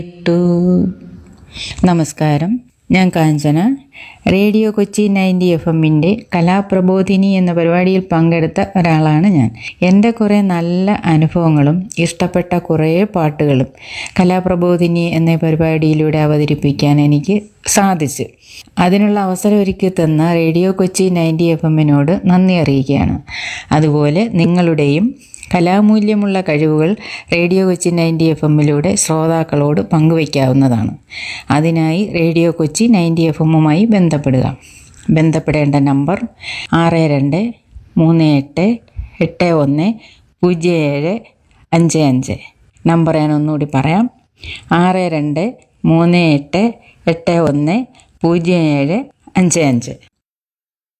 to നമസ്കാരം ഞാൻ Kanchana radio Kochi ninety F എമ്മിൻ്റെ കലാപ്രബോധിനി എന്ന പരിപാടിയിൽ പങ്കെടുത്ത ഒരാളാണ് ഞാൻ എൻ്റെ കുറേ നല്ല അനുഭവങ്ങളും ഇഷ്ടപ്പെട്ട കുറേ പാട്ടുകളും കലാപ്രബോധിനി എന്ന പരിപാടിയിലൂടെ അവതരിപ്പിക്കാൻ എനിക്ക് സാധിച്ചു അതിനുള്ള അവസരം ഒരുക്കി തന്ന റേഡിയോ കൊച്ചി നയൻറ്റി എഫ് എമ്മിനോട് നന്ദി അറിയിക്കുകയാണ് അതുപോലെ നിങ്ങളുടെയും കലാമൂല്യമുള്ള കഴിവുകൾ റേഡിയോ കൊച്ചി നയൻറ്റി എഫ് എമ്മിലൂടെ ശ്രോതാക്കളോട് പങ്കുവയ്ക്കാവുന്നതാണ് അതിനായി റേഡിയോ കൊച്ചി നയൻറ്റി എഫ് എമ്മുമായി ബന്ധപ്പെടുക ബന്ധപ്പെടേണ്ട നമ്പർ ആറ് രണ്ട് മൂന്ന് എട്ട് എട്ട് ഒന്ന് പൂജ്യം ഏഴ് അഞ്ച് അഞ്ച് നമ്പർ ഞാൻ ഒന്നുകൂടി പറയാം ആറ് രണ്ട് മൂന്ന് എട്ട് എട്ട് ഒന്ന് പൂജ്യം ഏഴ് അഞ്ച് അഞ്ച്